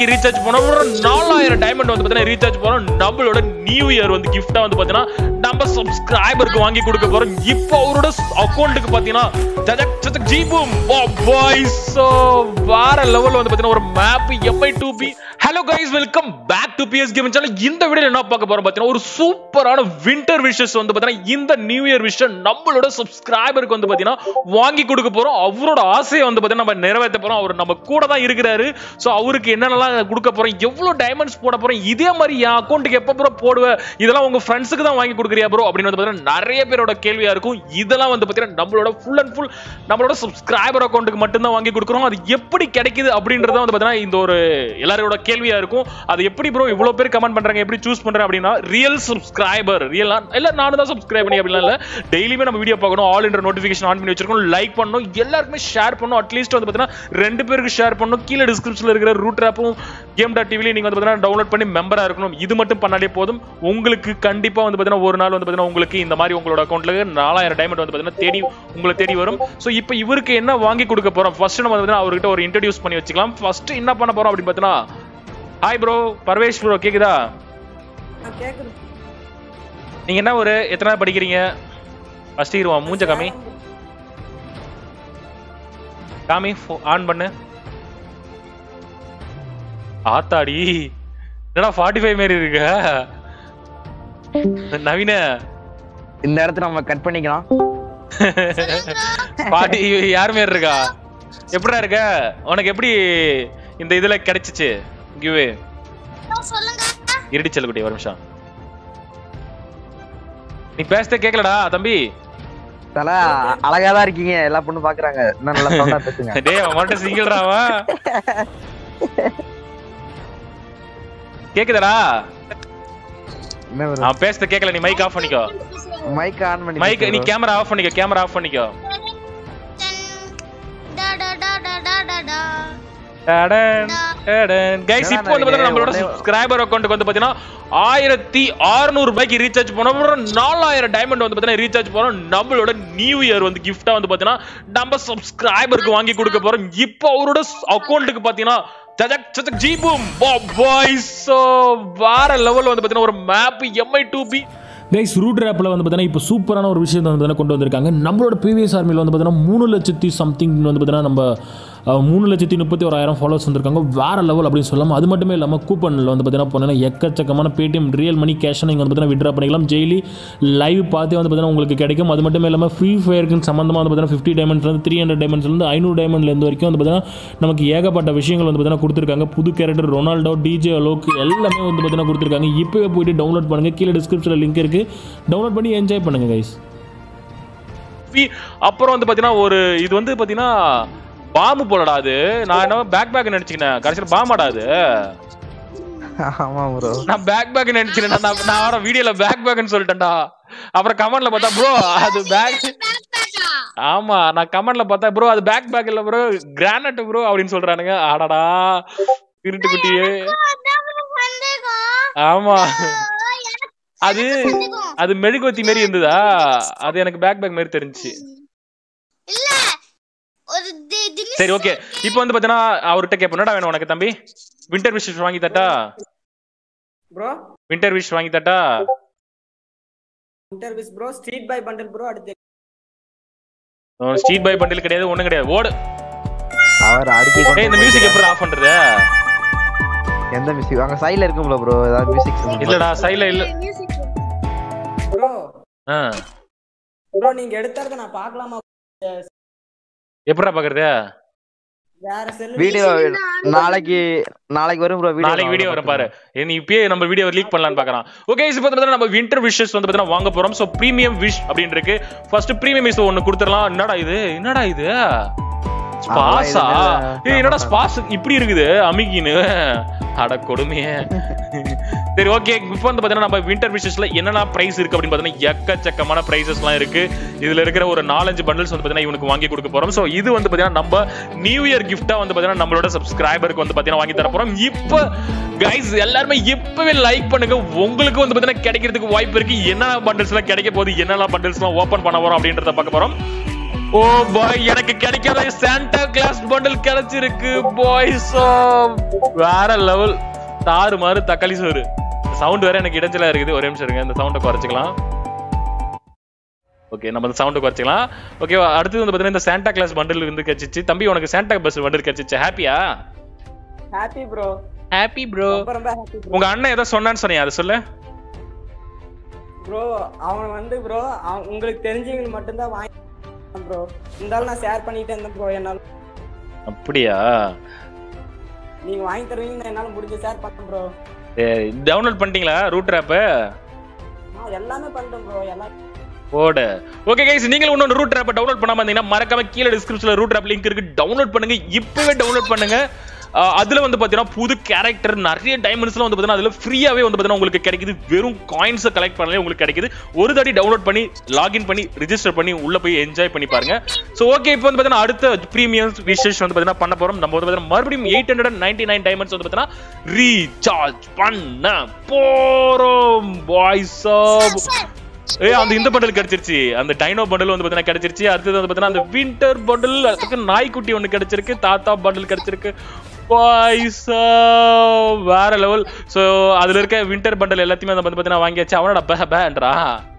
ரூபாய்க்கு ரீசார்ஜ் பண்ணோம் ஒரு நாலாயிரம் டைமண்ட் வந்து பார்த்தீங்கன்னா ரீசார்ஜ் பண்ணோம் நம்மளோட நியூ இயர் வந்து கிஃப்டா வந்து பார்த்தீங்கன்னா நம்ம சப்ஸ்கிரைபருக்கு வாங்கி கொடுக்க போறோம் இப்போ அவரோட அக்கௌண்ட்டுக்கு பார்த்தீங்கன்னா ஜஜக் ஜஜக் ஜீபூம் பாய்ஸ் ஸோ வேற லெவல் வந்து பார்த்தீங்கன்னா ஒரு மேப் எம்ஐ டூ பி hello guys welcome back to PS game channel இந்த வீடியோ என்ன பார்க்க போறோம் பார்த்தீங்கன்னா ஒரு சூப்பரான வின்டர் விஷஸ் வந்து பார்த்தீங்கன்னா இந்த நியூ இயர் விஷன் நம்மளோட சப்ஸ்கிரைபருக்கு வந்து பார்த்தீங்கன்னா வாங்கி கொடுக்க போறோம் அவரோட ஆசையை வந்து பார்த்தீங்கன்னா நம்ம நிறைவேற்ற போறோம் அவர் நம்ம கூட தான் இருக்கிறாரு ஸோ அவருக்கு என்னென்னலாம் கொடுக்க போறோம் எவ்வளவு டைமண்ட்ஸ் போட போறோம் இதே மாதிரி என் அக்கௌண்ட்டுக்கு எப்போ ப்ரோ போடுவேன் இதெல்லாம் உங்க ஃப்ரெண்ட்ஸுக்கு தான் வாங்கி கொடுக்குறியா ப்ரோ அப்படின்னு வந்து பார்த்தீங்கன்னா நிறைய பேரோட கேள்வியா இருக்கும் இதெல்லாம் வந்து பார்த்தீங்கன்னா நம்மளோட ஃபுல் அண்ட் ஃபுல் நம்மளோட சப்ஸ்கிரைபர் அக்கௌண்ட்டுக்கு மட்டும்தான் வாங்கி கொடுக்குறோம் அது எப்படி கிடைக்குது அப்படின்றத வந்து பார்த்தீங்கன்னா இந்த ஒரு எல்லாரோட கேள்வியா இருக்கும் அது எப்படி ப்ரோ இவ்வளவு பேர் கமெண்ட் பண்றாங்க எப்படி சூஸ் பண்றேன் அப்படின்னா ரியல் சப்ஸ்கிரைபர் ரியல் இல்ல நானும் தான் சப்ஸ்கிரைப் பண்ணி அப்படிலாம் இல்ல டெய்லியுமே நம்ம வீடியோ பார்க்கணும் ஆல் என்ற நோட்டிஃபிகேஷன் ஆன் பண்ணி வச்சிருக்கோம் லைக் பண்ணணும் எல்லாருக்குமே ஷேர் பண்ணணும் அட்லீஸ்ட் வந்து பார்த்தீங்கன்னா ரெண்டு பேருக்கு ஷேர் பண்ணணும் கீழே டிஸ்கிரிப்ஷன்ல இருக்கிற ரூட் ஆப்பும் கேம் டாட் டிவிலையும் நீங்க வந்து பார்த்தீங்கன்னா டவுன்லோட் பண்ணி மெம்பரா இருக்கணும் இது மட்டும் பண்ணாலே போதும் உங்களுக்கு கண்டிப்பா வந்து பார்த்தீங்கன்னா ஒரு நாள் வந்து பார்த்தீங்கன்னா உங்களுக்கு இந்த மாதிரி உங்களோட அக்கௌண்ட்ல நாலாயிரம் டைமண்ட் வந்து பார்த்தீங்கன்னா தேடி உங்களை தேடி வரும் ஸோ இப்போ இவருக்கு என்ன வாங்கி கொடுக்க போறோம் ஃபர்ஸ்ட் நம்ம வந்து பார்த்தீங்கன்னா அவர்கிட்ட ஒரு இன்ட்ரடியூஸ் பண்ணி வச்சுக்கலாம் ஃபர்ஸ்ட் என்ன பண்ண போறோம் அப்படின்னு பார்த்தீங்கன்னா ஹாய் ப்ரோ பர்வேஷ் ப்ரோ கேக்குதா கேக்குது நீங்க என்ன ஒரு எத்தனை படிக்கிறீங்க ஃபர்ஸ்ட் இயர் மூஞ்ச காமி காமி ஆன் பண்ணு ஆத்தாடி என்னடா ஃபார்ட்டி ஃபைவ் மாரி இருக்க நவீன இந்த இடத்துல நம்ம கட் பண்ணிக்கலாம் பாட்டி யார் மாரி இருக்கா எப்படிடா இருக்க உனக்கு எப்படி இந்த இதுல கிடைச்சிச்சு கிவே சொல்லுங்க இருடி செல்லக்குட்டி ஒரு நிமிஷம் நீ பேசதே கேக்கலடா தம்பி தல அழகா தான் இருக்கீங்க எல்லா பொண்ணு பாக்குறாங்க இன்னும் நல்லா சவுண்டா பேசுங்க டேய் அவன் மட்டும் சிங்கிள்டா அவன் கேக்குதாடா என்ன ஒரு அவன் பேசுறத கேக்கல நீ மைக் ஆஃப் பண்ணிக்கோ மைக் ஆன் பண்ணி மைக் நீ பேசு bro. கேமரா ஆஃப் பண்ணிக்கோ கேமரா ஆஃப் பண்ணிக்கோ டா டா டா டா டா டா டா கைஸ் என்னடா இப்போ வந்து பாத்தீங்கன்னா நம்மளோட உடனே- சப்ஸ்கிரைபர் அக்கௌண்ட்டுக்கு வந்து பாத்தீங்கன்னா ஆயிரத்தி அறுநூறு ரூபாய்க்கு ரீசார்ஜ் பண்ணோம் அப்புறம் நாலாயிரம் டைமண்ட் வந்து பாத்தீங்கன்னா ரீசார்ஜ் பண்ணோம் நம்மளோட நியூ இயர் வந்து கிஃப்டா வந்து பாத்தீங்கன்னா நம்ம சப்ஸ்கிரைபருக்கு வாங்கி கொடுக்க போறோம் இப்போ அவரோட அக்கௌண்ட்டுக்கு பாத்தீங்கன்னா ஜஜக் ஜஜக் ஜீபூம் பாய்ஸ் வேற லெவல் வந்து பாத்தீங்கன்னா ஒரு மேப் எம்ஐ டூ பி கைஸ் ரூட் ரேப்பில் வந்து பார்த்தீங்கன்னா இப்போ சூப்பரான ஒரு விஷயத்தை வந்து பார்த்தீங்கன்னா கொண்டு வந்திருக்காங்க நம்மளோட பிவிஎஸ் ஆர்மியில் வந்து பார்த்தீங்கன்னா மூணு லட்சத்தி சம்திங் வந்து பார்த்தீங்கன்னா நம்ம அஹ், மூணு லட்சத்தி முப்பத்தி ஓராயிரம் ஃபாலோவர்ஸ் வந்திருக்காங்க வேறு லெவல் அப்படின்னு சொல்லலாம் அது மட்டுமே இல்லாமல் கூப்பனில் வந்து பார்த்தீங்கன்னா போனீங்கன்னா எக்கச்சக்கமான பேடிஎம் ரியல் மணி கேஷ் நீங்கள் வந்து பார்த்தீங்கன்னா விட்ரா பண்ணிக்கலாம் டெய்லி லைவ் பார்த்தே வந்து பார்த்தீங்கன்னா உங்களுக்கு கிடைக்கும் அது மட்டுமே இல்லாமல் ஃப்ரீ ஃபயருக்கு சம்மந்தமாக வந்து பார்த்தீங்கன்னா ஃபிஃப்டி டைமண்ட்ஸ்லேருந்து த்ரீ ஹண்ட்ரட் டைமண்ட்ஸ்லேருந்து ஐநூறு டைமண்ட்லேருந்து வரைக்கும் வந்து பார்த்தீங்கன்னா நமக்கு ஏகப்பட்ட விஷயங்கள் வந்து பார்த்தீங்கன்னா கொடுத்துருக்காங்க புது கேரக்டர் ரொனால்டோ டிஜே அலோக் எல்லாமே வந்து பார்த்தீங்கன்னா கொடுத்துருக்காங்க இப்போவே போயிட்டு டவுன்லோட் பண்ணுங்கள் கீழே டிஸ்கிரிப்ஷனில் லிங்க் இருக்குது டவுன்லோட் பண்ணி என்ஜாய் பண்ணுங்க கைஸ் அப்புறம் வந்து பாத்தீங்கன்னா ஒரு இது வந்து பாத்தீங்கன்னா பாம்பு போலடா அது நான் என்ன பேக் பேக் நினைச்சுக்கினேன் கடைசியில் பாம்பாடா அது ஆமா ப்ரோ நான் பேக் பேக் நினைச்சுக்கிறேன் நான் நான் வர வீடியோல பேக் பேக்னு சொல்லிட்டேன்டா அப்புறம் கமெண்ட்ல பார்த்தா ப்ரோ அது பேக் ஆமா நான் கமெண்ட்ல பார்த்தா ப்ரோ அது பேக் பேக் இல்ல ப்ரோ கிரானைட் ப்ரோ அப்படின்னு சொல்றானுங்க ஆடாடா திருட்டு குட்டியே ஆமா அது அது மெழுகுவத்தி மாதிரி இருந்ததா அது எனக்கு பேக் பேக் மாதிரி தெரிஞ்சுச்சு இல்ல ஒரு தி- தினேஷ் சரி ஓகே இப்போ வந்து பாத்தீங்கன்னா அவர்கிட்ட கேட்போம் என்னடா வேணும் உனக்கு தம்பி வின்டர் விஷ் வாங்கி தட்டா ப்ரோ வின்டர் விஷ் வாங்கி தட்டா இன்டர்விஸ் ப்ரோ ஸ்ட்ரீட் பை பண்டல் ப்ரோ அடுத்து ஸ்ட்ரீட் பை பண்டில் கிடையாது ஒண்ணும் கிடையாது ஓடு அவர் அடிக்க ஏய் இந்த மியூசிக் எப்படி ஆஃப் பண்றது எந்த மியூசிக் அங்க சைடுல இருக்கும்ல ப்ரோ ஏதாவது மியூசிக் இல்லடா சைடுல இல்ல மியூசிக் ப்ரோ ஆ, ப்ரோ நீங்க எடுத்தறத நான் பார்க்கலாமா எப்படிடா பாக்குறது வேற செல் வீடியோ நாளைக்கு நாளைக்கு வரும் ப்ரோ வீடியோ நாளைக்கு வீடியோ வரும் பாரு ஏ, நீ இப்பயே நம்ம வீடியோ லீக் பண்ணலாம்னு பார்க்கறான் ஓகே இப்போ பார்த்தீங்கன்னா நம்ம வின்டர் விஷஸ் வந்து பார்த்தீங்கன்னா வாங்க போறோம் ஸோ ப்ரீமியம் விஷ் அப்படின்னு இருக்கு ஃபர்ஸ்ட் ப்ரீமியம் விஷ் ஒன்னு கொடுத்துடலாம் என்னடா இது என்னடா இது ஸ்பாஸா இது- ஏய் என்னடா ஸ்பாஸ் இப்படி இருக்குது அமிகின்னு அட கொடுமையே சரி ஓகே இப்போ வந்து பார்த்தீங்கன்னா நம்ம வின்டர் விஷஸ்ல என்னென்ன பிரைஸ் இருக்கு அப்படின்னு பார்த்தீங்கன்னா எக்கச்சக்கமான பிரைசஸ்லாம் இருக்கு இதுல இருக்கிற ஒரு நாலஞ்சு பண்டில்ஸ் வந்து பார்த்தீங்கன்னா இவனுக்கு வாங்கி கொடுக்க போறோம் ஸோ இது வந்து பார்த்தீங்கன்னா நம்ம நியூ இயர் கிஃப்டா வந்து பார்த்தீங்கன்னா நம்மளோட சப்ஸ்கிரைபருக்கு வந்து பார்த்தீங்கன்னா வாங்கி தர போறோம் இப்போ கைஸ் எல்லாருமே இப்பவே லைக் பண்ணுங்க உங்களுக்கு வந்து பார்த்தீங்கன்னா கிடைக்கிறதுக்கு வாய்ப்பு இருக்கு என்னென்ன பண்டில்ஸ்லாம் கிடைக்க போகுது என்னென்ன பண்டில்ஸ்லாம் ஓப்பன் பண்ண போறோம் அப்படின்றத பார்க்க போறோம் ஓ பாய் எனக்கு கிடைக்காத சாண்டா கிளாஸ் பண்டில் கிடைச்சிருக்கு பாய்ஸ் வேற லெவல் தாறு மாறு தக்காளி சோறு சவுண்ட் வேற எனக்கு இடைஞ்சலா இருக்குது ஒரே நிமிஷம் இருங்க இந்த சவுண்டை குறைச்சிக்கலாம் ஓகே நம்ம இந்த சவுண்டை குறைச்சிக்கலாம் ஓகே அடுத்தது வந்து பார்த்தீங்கன்னா இந்த சாண்டா கிளாஸ் பண்டில் வந்து கிடைச்சிச்சு தம்பி உனக்கு சாண்டா பஸ் பண்டில் கிடைச்சிச்சு ஹாப்பியா ஹாப்பி ப்ரோ ஹாப்பி ப்ரோ ரொம்ப ரொம்ப ஹாப்பி ப்ரோ உங்க அண்ணன் ஏதோ சொன்னான்னு சொன்னீங்க அதை சொல்லு ப்ரோ அவன் வந்து ப்ரோ உங்களுக்கு தெரிஞ்சவங்களுக்கு மட்டும்தான் வாங்கி ப்ரோ இருந்தாலும் நான் ஷேர் பண்ணிட்டே இருந்தேன் ப்ரோ என்னால அப்படியா நீங்க வாங்கி தருவீங்கன்னு என்னால முடிஞ்ச ஷேர் பண்ணேன் ப்ரோ டவுன்லோட் பண்ணிட்டீங்களா ரூட் ஆப்பு நான் எல்லாமே பண்ணிட்டேன் ப்ரோ எல்லாம் ஓட ஓகே கைஸ் நீங்களும் இன்னொரு ரூட் ஆப்பை டவுன்லோட் பண்ணாம இருந்தீங்கன்னா மறக்காம கீழே டிஸ்கிரிப்ஷன்ல ரூட் ஆப் லிங்க் இருக்கு டவுன்லோட் பண்ணுங்க இப்பவே டவுன்லோட் பண்ணுங்க அஹ் அதுல வந்து பாத்தீங்கன்னா புது கேரக்டர் நிறைய டைமண்ட்ஸ்லாம் வந்து பாத்தீங்கன்னா அதுல ஃப்ரீயாவே வந்து பாத்தீங்கன்னா உங்களுக்கு கிடைக்குது வெறும் காயின்ஸை கலெக்ட் பண்ணலே உங்களுக்கு கிடைக்குது ஒரு தாட்டி டவுன்லோட் பண்ணி லாகின் பண்ணி ரிஜிஸ்டர் பண்ணி உள்ள போய் என்ஜாய் பண்ணி பாருங்க சோ ஓகே இப்போ வந்து பாத்தீங்கன்னா அடுத்த பிரீமியம் விஷஸ் வந்து பாத்தீங்கன்னா பண்ண போறோம் நம்ம வந்து பாத்தீங்கன்னா மறுபடியும் eight hundred ninety nine diamonds வந்து பாத்தீங்கன்னா ரீசார்ஜ் பண்ண போறோம் பாய்ஸ் சார் ஏய் அந்த இந்த பண்டல் கிடைச்சிருச்சு அந்த டைனோ பண்டல் வந்து பாத்தீங்கன்னா கிடைச்சிருச்சு அடுத்தது வந்து பாத்தீங்கன்னா அந்த வின்டர் பண்டல் அதுக்கு நாய்க்குட்டி ஒண்ணு கிடைச்சிருக்கு தாத்தா பண்டல் கிடைச்சிருக்கு பாய்ஸ் வேற லெவல் சோ அதுல இருக்க வின்டர் பண்டல் எல்லாத்தையுமே வந்து பாத்தீங்கன்னா வாங்கியாச்சு அவனோட பே பேன்றா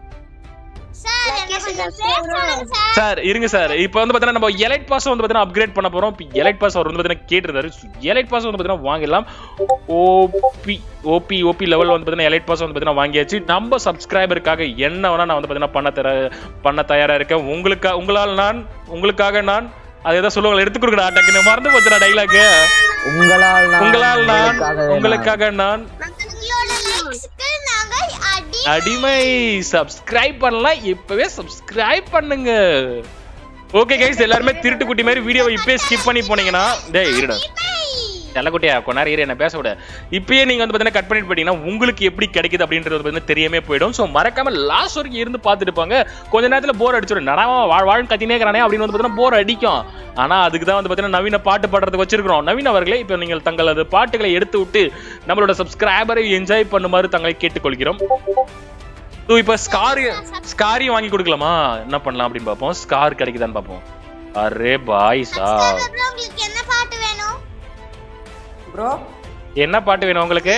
சார் என்ன கொஞ்சம் பேர் சொல்லுங்க சார் சார் இருங்க சார் இப்போ வந்து பாத்தீங்கன்னா நம்ம எலைட் பாஸ் வந்து பாத்தீங்கன்னா அப்கிரேட் பண்ண போறோம் இப்போ எலைட் பாஸ் அவர் வந்து பாத்தீங்கன்னா கேட்டிருந்தாரு எலைட் பாஸ் வந்து பாத்தீங்கன்னா வாங்கிடலாம் ஓபி ஓபி ஓபி லெவல் வந்து பாத்தீங்கன்னா எலைட் பாஸ் வந்து பாத்தீங்கன்னா வாங்கியாச்சு நம்ம சப்ஸ்கிரைபருக்காக என்ன வேணா நான் வந்து பாத்தீங்கன்னா பண்ண தர பண்ண தயாரா இருக்கேன் உங்களுக்கு உங்களால் நான் உங்களுக்காக நான் அது ஏதோ சொல்லுவாங்க எடுத்து கொடுக்கடா டக்குன்னு மறந்து போச்சுடா டைலாக் உங்களால் நான் உங்களால் நான் உங்களுக்காகவே நான். உங்களுக்காக நான் உங்களோட லைக்ஸ்க்கு நாங்க அடி அடிமை சப்ஸ்கிரைப் பண்ணலாம் இப்பவே சப்ஸ்கிரைப் பண்ணுங்க ஓகே கைஸ் எல்லாருமே திருட்டு குட்டி மாதிரி வீடியோவை இப்பவே ஸ்கிப் பண்ணி போனீங்கன்னா டேய் இருடா நல்லக்குட்டியா கொஞ்ச நேரம் இரு என்ன பேச விட இப்பயே நீங்க வந்து பார்த்தீங்கன்னா கட் பண்ணிட்டு போயிட்டீங்கன்னா உங்களுக்கு எப்படி கிடைக்குது அப்படின்றது வந்து பார்த்தீங்கன்னா தெரியாம போயிடும் ஸோ மறக்காம லாஸ்ட் வரைக்கும் இருந்து பார்த்துட்டு இருப்பாங்க கொஞ்ச நேரத்துல போர் அடிச்சிடும் நடமா வாழ் வாழ் கத்தினே இருக்கிறானே அப்படின்னு வந்து பார்த்தீங்கன்னா போர் அடிக்கும் ஆனா அதுக்கு தான் வந்து பார்த்தீங்கன்னா நவீன பாட்டு பாடுறதுக்கு வச்சிருக்கிறோம் நவீன் அவர்களே இப்போ நீங்கள் தங்களது பாட்டுகளை எடுத்து விட்டு நம்மளோட சப்ஸ்கிரைபரை என்ஜாய் பண்ணுமாறு தங்களை கேட்டுக்கொள்கிறோம் ஸோ இப்போ ஸ்கார் ஸ்காரி வாங்கி கொடுக்கலாமா என்ன பண்ணலாம் அப்படின்னு பார்ப்போம் ஸ்கார் கிடைக்குதான்னு பார்ப்போம் அரே பாய் சா அப்புறம் உங்களுக்கு என்ன பாட்டு வேணும் ப்ரோ என்ன பாட்டு வேணும் உங்களுக்கு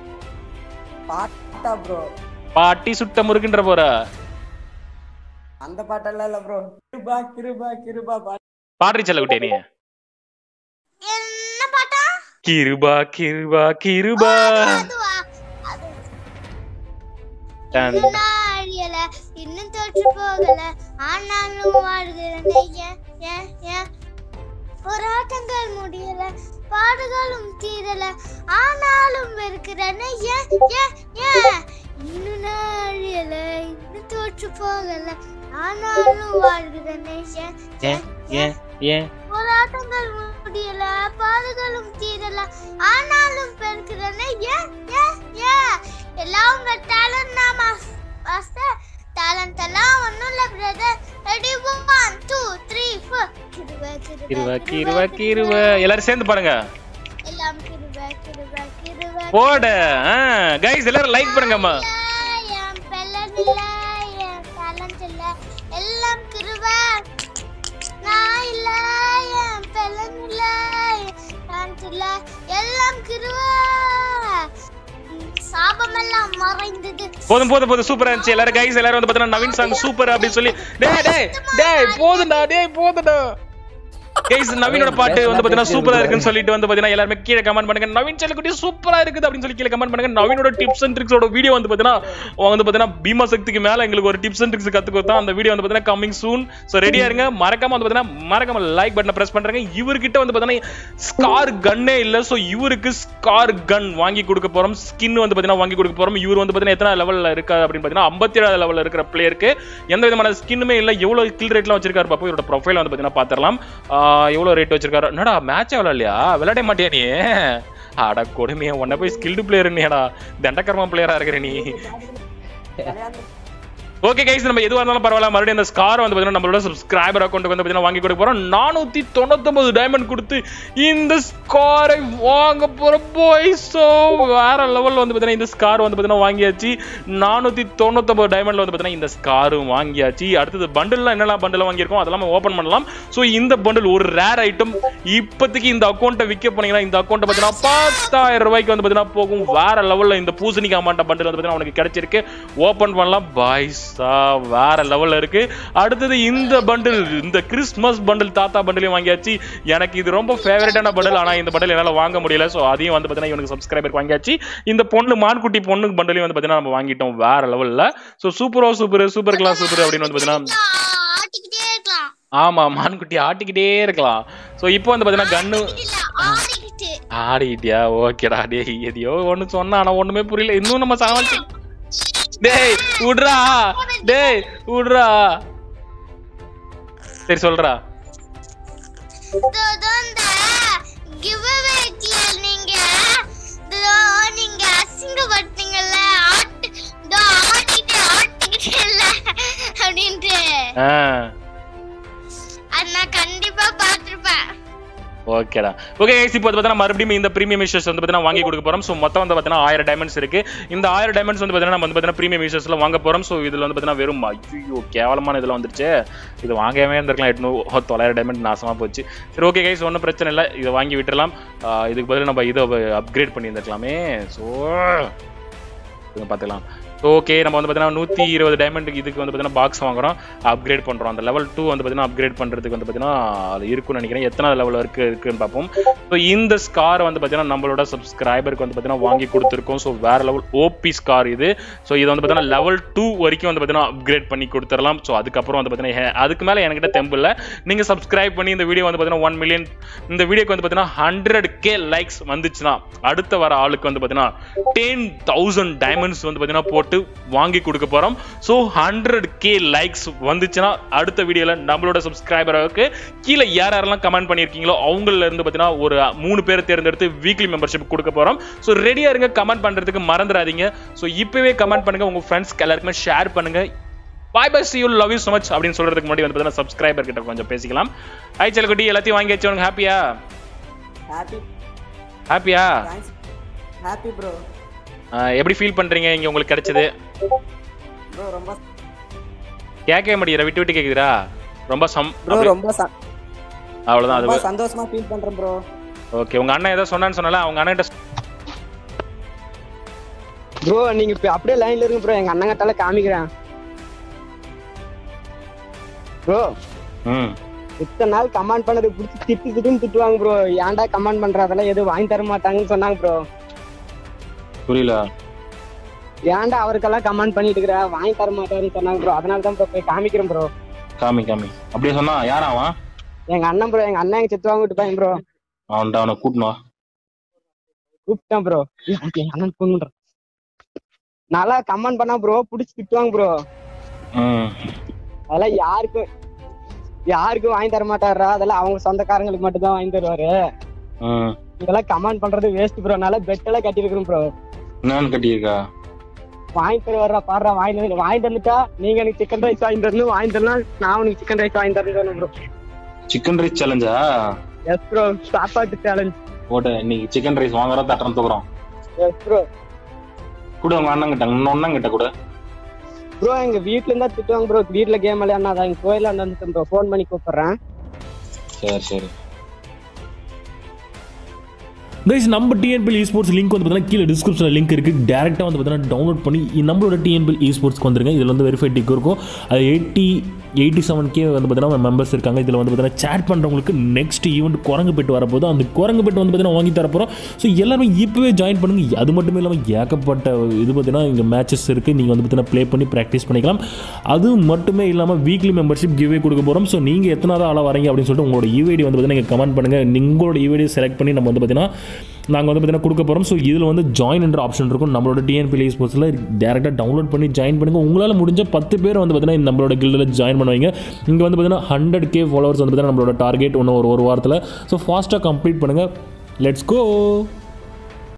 பாட்டா ப்ரோ பாட்டி சுட்ட முருகுன்ற போற அந்த பாட்டெல்லாம் இல்ல ப்ரோ கிருபா கிருபா கிருபா பாட்டு பாடுறி செல்லக்குட்டியா நீ என்ன பாட்டா கிருபா கிருபா கிருபா அதுவா அது டன். இன்னும் நாழியல இன்னும் தோற்று போகல ஆனாலும் வாழ்கிறேனே ஏன் ஏன் ஏன் போராட்டங்கள் முடியல பாடுகளும் தீரல ஆனாலும் வெறுக்கிறேனே ஏன் ஏன் ஏன் இன்னும் நாழியல இன்னும் தோற்று போகல ஆனாலும் வாழ்கிறேனே ஏன் ஏன் ஏன் ஏன் போராட்டங்கள் முடியல பாடுகளும் தீரல ஆனாலும் பெருக்கிறேனே ஏன் ஏன் ஏன் எல்லாம் உங்க டேலண்ட் தான் மாஸ்டர் டேலண்ட் எல்லாம் ஒண்ணும் இல்ல brother ready one two three four Kiruba Kiruba Kripa Kripa எல்லாரும் சேர்ந்து பாருங்க எல்லாம் கிருப கிருப கிருப போட கைஸ் எல்லாரும் லைக் பண்ணுங்கம்மா என் பெல்லன் இல்ல என் டேலண்ட் இல்ல எல்லாம் கிருப நான் இல்ல என் பெல்லன் இல்ல என் talent இல்ல எல்லாம் கிருப சாபமெல்லாம் மறைந்தது போதும் போதும் போதும் சூப்பரா இருந்துச்சு எல்லாரும் கைஸ் எல்லாரும் வந்து பார்த்தீங்கன்னா நவீன் சாங் சூப்பர் அப்படின்னு சொல்லி டேய் டேய் டேய் போதும்டா டேய் போதும்டா கைஸ் நவீனோட பாட்டு வந்து பாத்தீங்கன்னா சூப்பரா இருக்குன்னு சொல்லிட்டு வந்து பாத்தீங்கன்னா எல்லாருமே கீழே கமெண்ட் பண்ணுங்க நவீன் செல்லக்குட்டி சூப்பரா இருக்குது அப்படின்னு சொல்லி கீழே கமெண்ட் பண்ணுங்க நவீனோட டிப்ஸ் அண்ட் ட்ரிக்ஸோட வீடியோ வந்து பாத்தீங்கன்னா அவங்க வந்து பாத்தீங்கன்னா பீமா சக்திக்கு மேல எங்களுக்கு ஒரு டிப்ஸ் அண்ட் ட்ரிக்ஸ் கத்து கொடுத்தா அந்த வீடியோ வந்து பாத்தீங்கன்னா கமிங் சூன் சோ ரெடியா இருங்க மறக்காம வந்து பாத்தீங்கன்னா மறக்காம லைக் பட்டனை பிரஸ் பண்றாங்க இவர்கிட்ட வந்து பாத்தீங்கன்னா ஸ்கார் கன்னே இல்ல சோ இவருக்கு ஸ்கார் கன் வாங்கி கொடுக்க போறோம் ஸ்கின் வந்து பாத்தீங்கன்னா வாங்கி கொடுக்க போறோம் இவர் வந்து பாத்தீங்கன்னா எத்தனை லெவல்ல இருக்கா அப்படின்னு பாத்தீங்கன்னா ஐம்பத்தி ஏழாவது லெவல்ல இருக்கிற பிளேயருக்கு எந்த விதமான ஸ்கின்னுமே இல்ல எவ்வளவு கில் ரேட்லாம் வச்சிருக்காரு பாப்போம் இவரோட ப்ரொஃபைல் வந்து பாத்தீங்கன்னா பாத்திரலாம் எவ்வளவு ரேட் வச்சிருக்காரு என்னடா மேட்ச் எவ்வளவு இல்லையா விளையாட மாட்டியா நீ அட கொடுமையா உன்ன போய் ஸ்கில்டு பிளேயர் நீடா தண்டக்கர்மா பிளேயரா இருக்கிற நீ ஓகே கைஸ் நம்ம எதுவாக இருந்தாலும் பரவாயில்ல மறுபடியும் அந்த ஸ்கார் வந்து பார்த்தீங்கன்னா நம்மளோட சப்ஸ்கிரைபர் அக்கௌண்ட் வந்து பார்த்தீங்கன்னா வாங்கி கொடுக்க போறோம் நானூத்தி தொண்ணூத்தொன்பது டைமண்ட் கொடுத்து இந்த ஸ்காரை வாங்க போற போய் ஸோ வேற லெவலில் வந்து பார்த்தீங்கன்னா இந்த ஸ்கார் வந்து பார்த்தீங்கன்னா வாங்கியாச்சு நானூத்தி தொண்ணூத்தொன்பது டைமண்ட்ல வந்து பார்த்தீங்கன்னா இந்த ஸ்காரும் வாங்கியாச்சு அடுத்தது பண்டில்லாம் என்னெல்லாம் பண்டில் வாங்கியிருக்கோம் அதெல்லாம் ஓப்பன் பண்ணலாம் ஸோ இந்த பண்டில் ஒரு ரேர் ஐட்டம் இப்போதைக்கு இந்த அக்கௌண்ட்டை விற்க போனீங்கன்னா இந்த அக்கௌண்ட்டை பார்த்தீங்கன்னா பத்தாயிரம் ரூபாய்க்கு வந்து பார்த்தீங்கன்னா போகும் வேற லெவலில் இந்த பூசணிக்காய் அமௌண்ட் பண்டில் வந்து பார்த்தீங்கன்னா உனக்கு கிடைச்சிருக்கு ஓப்பன் பண்ணலாம் பாய்ஸா வேற லெவலில் இருக்கு அடுத்தது இந்த பண்டில் இந்த கிறிஸ்மஸ் பண்டில் தாத்தா பண்டிலையும் வாங்கியாச்சு எனக்கு இது ரொம்ப ஃபேவரட்டான பண்டில் ஆனால் இந்த பண்டில் என்னால் வாங்க முடியல ஸோ அதையும் வந்து பார்த்தீங்கன்னா இவனுக்கு சப்ஸ்கிரைபருக்கு வாங்கியாச்சு இந்த பொண்ணு மான்குட்டி பொண்ணு பண்டிலையும் வந்து பார்த்தீங்கன்னா நம்ம வாங்கிட்டோம் வேற லெவலில் ஸோ சூப்பரோ சூப்பர் சூப்பர் கிளாஸ் சூப்பர் அப்படின்னு வந்து பார்த்தீங்கன்னா ஆட்டிக்கிட்டே இருக்கலாம் ஆமா மான்குட்டி ஆட்டிக்கிட்டே இருக்கலாம் ஸோ இப்போ வந்து பார்த்தீங்கன்னா கன்னு இல்ல ஆடிக்கிட்டு ஆடிட்டியா ஓகேடா டேய் எதையோ ஒண்ணு சொன்னா ஆனா ஒண்ணுமே புரியல இன்னும் நம்ம சமாளிச்சு டேய் விட்றா டேய் விட்றா சரி சொல்றா இதோ இதோ இந்த giveaway-க்குல நீங்க இதோ நீங்க அசிங்கப்பட்டீங்கல்ல ஆட்டு இதோ ஆட்டிட்டு ஆட்டிக்கிட்டே இல்ல அப்படின்ட்டு ஆ அது நான் கண்டிப்பா பார்த்திருப்பேன் ஓகேடா ஓகே guys இப்போ வந்து பார்த்தீங்கன்னா மறுபடியும் இந்த ப்ரீமியம் இஷ்யூஸ் வந்து பார்த்தீங்கன்னா வாங்கி கொடுக்க போறோம் ஸோ மொத்தம் வந்து பார்த்தீங்கன்னா ஆயிரம் டைமண்ட்ஸ் இருக்கு இந்த ஆயிரம் டைமண்ட்ஸ் வந்து பார்த்தீங்கன்னா நம்ம வந்து பார்த்தீங்கன்னா ப்ரீமியம் இஷ்யூஸ்ல வாங்க போறோம் ஸோ இதுல வந்து பார்த்தீங்கன்னா வெறும் ஐயோ கேவலமான இதுல வந்துருச்சு இது வாங்கவே இருந்திருக்கலாம் எட்நூறு தொள்ளாயிரம் டைமண்ட் நாசமா போச்சு சரி ஓகே கைஸ் ஒன்றும் பிரச்சனை இல்லை இதை வாங்கி விட்டுறலாம் ஆஹ் இதுக்கு பதில் நம்ம இதை அப்கிரேட் பண்ணி இருந்திருக்கலாமே ஸோ பார்த்துக்கலாம் ஓகே நம்ம வந்து பார்த்தீங்கன்னா நூற்றி இருபது டைமண்டுக்கு இதுக்கு வந்து பார்த்தீங்கன்னா பாக்ஸ் வாங்குறோம் அப்கிரேட் பண்ணுறோம் அந்த லெவல் டூ வந்து பார்த்தீங்கன்னா அப்கிரேட் பண்ணுறதுக்கு வந்து பார்த்தீங்கன்னா அது இருக்குன்னு நினைக்கிறேன் எத்தனை லெவல் இருக்கு இருக்குன்னு பார்ப்போம் ஸோ இந்த ஸ்கார் வந்து பார்த்தீங்கன்னா நம்மளோட சப்ஸ்கிரைபருக்கு வந்து பார்த்தீங்கன்னா வாங்கி கொடுத்துருக்கோம் ஸோ வேற லெவல் ஓபி ஸ்கார் இது ஸோ இது வந்து பார்த்தீங்கன்னா லெவல் டூ வரைக்கும் வந்து பார்த்தீங்கன்னா அப்கிரேட் பண்ணி கொடுத்துடலாம் ஸோ அதுக்கப்புறம் வந்து பார்த்தீங்கன்னா ஹே- அதுக்கு மேலே என்கிட்ட தெம்பு இல்லை நீங்கள் சப்ஸ்கிரைப் பண்ணி இந்த வீடியோ வந்து பார்த்தீங்கன்னா ஒன் மில்லியன் இந்த வீடியோக்கு வந்து பார்த்தீங்கன்னா ஹண்ட்ரட் கே லைக்ஸ் வந்துச்சுன்னா அடுத்த வர ஆளுக்கு வந்து பார்த்தீங்கன்னா டென் தௌசண்ட் டைமண்ட்ஸ் வந்து பார்த்தீங்கன்னா போட்டு வாங்கி கொடுக்க போகிறோம் ஸோ ஹண்ட்ரட் கே லைக்ஸ் வந்துச்சுன்னா அடுத்த வீடியோவில் நம்மளோட சப்ஸ்கிரைபருக்கு கீழே யார் யாரெல்லாம் கமெண்ட் பண்ணியிருக்கீங்களோ அவங்கள இருந்து பார்த்தீங்கன்னா ஒரு மூணு பேர் தேர்ந்தெடுத்து வீக்லி மெம்பர்ஷிப் கொடுக்க போகிறோம் ஸோ ரெடியாக இருங்க கமெண்ட் பண்ணுறதுக்கு மறந்துடாதீங்க ஸோ இப்போவே கமெண்ட் பண்ணுங்க உங்கள் ஃப்ரெண்ட்ஸ்க்கு எல்லாருக்குமே ஷேர் பண்ணுங்க bye bye see you love you so much அப்படின்னு சொல்றதுக்கு முன்னாடி வந்து பார்த்தீங்கன்னா சப்ஸ்கிரைபர் கிட்ட கொஞ்சம் பேசிக்கலாம் ஐ செல்குட்டி எல்லாத்தையும் வாங்கி வச்சு உனக்கு ஹாப்பியா ஹாப்பி ஹாப்பியா தேங்க்ஸ் ஹாப்பி ப்ரோ எப்படி ஃபீல் பண்றீங்க இங்க உங்களுக்கு கிடைச்சது ப்ரோ ரொம்ப கேட்கவே மாட்டேங்கிற விட்டு விட்டு கேக்குதுடா ரொம்ப சம் ப்ரோ ரொம்ப ச- அவ்வளவுதான் ரொம்ப அது சந்தோஷமா ஃபீல் பண்றேன் ப்ரோ ஓகே உங்க அண்ணன் ஏதோ சொன்னான்னு சொன்னால அவங்க அண்ணன் ப்ரோ நீங்க இப்ப அப்படியே லைன்ல இருங்க ப்ரோ எங்க அண்ணங்கத்தால காமிக்கிறேன் ப்ரோ ம் இத்தனை நாள் கமெண்ட் பண்ணது பிடிச்சி திட்டு திட்டுன்னு திட்டுவாங்க ப்ரோ ஏன்டா கமெண்ட் பண்ற அதெல்லாம் எதுவும் வாங்கி தர மாட்டாங்கன்னு சொன்னாங்க ப்ரோ புரியல ஏன்டா அவருக்கெல்லாம் கமெண்ட் பண்ணிட்டு இருக்கிற வாங்கி தர மாட்டாருன்னு சொன்னாங்க ப்ரோ அதனால தான் ப்ரோ போய் காமிக்கிறேன் ப்ரோ காமி காமி அப்படியே சொன்னா யாரா அவன் எங்க அண்ணன் ப்ரோ எங்க அண்ணன் எங்க செத்து வாங்க விட்டு பையன் ப்ரோ அவன்கிட்ட அவனை கூட்டணும் வா. கூப்பிட்டேன் ப்ரோ எங்க அண்ணன் ஃபோன் பண்றேன் நல்லா கமெண்ட் பண்ணா ப்ரோ பிடிச்சி திட்டுவாங்க ப்ரோ ம் அதெல்லாம் யாருக்கும் யாருக்கும் வாங்கி தர மாட்டாரா அதெல்லாம் அவங்க சொந்தக்காரங்களுக்கு மட்டும் தான் வாங்கி தருவாரு ம் இதெல்லாம் கமெண்ட் பண்றது வேஸ்ட் ப்ரோ நல்லா பெட் எல்லாம் கட்டியிருக்கிறோம் ப்ரோ என்னன்னு கட்டியிருக்கா வாங்கி தருவாரா பாடுறா வாங்கி வந்து வாங்கி தந்துட்டா நீங்க எனக்கு சிக்கன் ரைஸ் வாங்கி தரணும் வாங்கி தரலாம் நான் உனக்கு சிக்கன் ரைஸ் வாங்கி தரணும் ப்ரோ சிக்கன் ரைஸ் சேலஞ்சா எஸ் ப்ரோ சாப்பாட்டு சேலஞ்ச் ஓட்ட இன்னைக்கு சிக்கன் ரைஸ் வாங்குறோம் தட்டுறோம் தூக்குறோம் எஸ் ப்ரோ கூட உங்க அண்ணன் கிட்ட இன்னொன்னு கிட்ட கூட ப்ரோ எங்க வீட்ல இருந்தா திட்டுவாங்க ப்ரோ வீட்ல கேம் விளையாடாதான் எங்க கோயில வந்து ப்ரோ ஃபோன் பண்ணி கூப்பிடுறேன் சரி சரி கைஸ் நம்ம டிஎன்பிஎல் இ ஸ்போர்ட்ஸ் லிங்க் வந்து பார்த்தீங்கன்னா கீழே டிஸ்கிரிப்ஷனில் லிங்க் இருக்குது டேரெக்டாக வந்து பார்த்தீங்கன்னா டவுன்லோட் பண்ணி நம்மளோட டிஎன்பிஎல் இ ஸ்போர்ட்ஸ்க்கு வந்துருங்க இதில் வந்து வெரிஃபை டிக் இருக்கும் அது எயிட்டி எயிட்டி செவன் கே வந்து பார்த்தீங்கன்னா மெம்பர்ஸ் இருக்காங்க இதில் வந்து பார்த்தீங்கன்னா சேட் பண்ணுறவங்களுக்கு நெக்ஸ்ட் ஈவெண்ட் குரங்கு பெட்டு வரப்போது அந்த குரங்கு பெட்டு வந்து பார்த்தீங்கன்னா வாங்கி தரப்போகிறோம் ஸோ எல்லாருமே இப்போவே ஜாயின் பண்ணுங்க அது மட்டும் இல்லாமல் ஏகப்பட்ட இது பார்த்தீங்கன்னா இங்கே மேட்சஸ் இருக்குது நீங்கள் வந்து பார்த்தீங்கன்னா ப்ளே பண்ணி ப்ராக்டிஸ் பண்ணிக்கலாம் அது மட்டுமே இல்லாமல் வீக்லி மெம்பர்ஷிப் கிவே கொடுக்க போகிறோம் ஸோ நீங்கள் எத்தனாவது ஆளாக வரீங்க அப்படின்னு சொல்லிட்டு உங்களோட யூஐடி வந்து பார்த்தீங்கன்னா நீங்கள் கமெண்ட் பண்ணுங்கள் உங்களோட யூஐடி செலக்ட் பண்ணி நம்ம வந்து பார்த்தீங்கன்னா நாங்கள் வந்து பார்த்தீங்கன்னா கொடுக்க போகிறோம் ஸோ இதில் வந்து ஜாயின் என்ற ஆப்ஷன் இருக்கும் நம்மளோட டிஎன்பிஎல் ஸ்போர்ட்ஸில் டேரெக்டாக டவுன்லோட் பண்ணி ஜாயின் பண்ணுங்கள் உங்களால் முடிஞ்ச பத்து பேர் வந்து பார்த்தீங்கன்னா இந்த நம்மளோட கில்டில் ஜாயின் பண்ணுவீங்க இங்கே வந்து பார்த்தீங்கன்னா ஹண்ட்ரட் கே ஃபாலோவர்ஸ் வந்து பார்த்தீங்கன்னா நம்மளோட டார்கெட் ஒன்று ஒரு ஒரு வாரத்தில் ஸோ ஃபாஸ்ட்டாக கம்ப்ளீட் பண்ணுங்கள் லெட்ஸ் கோ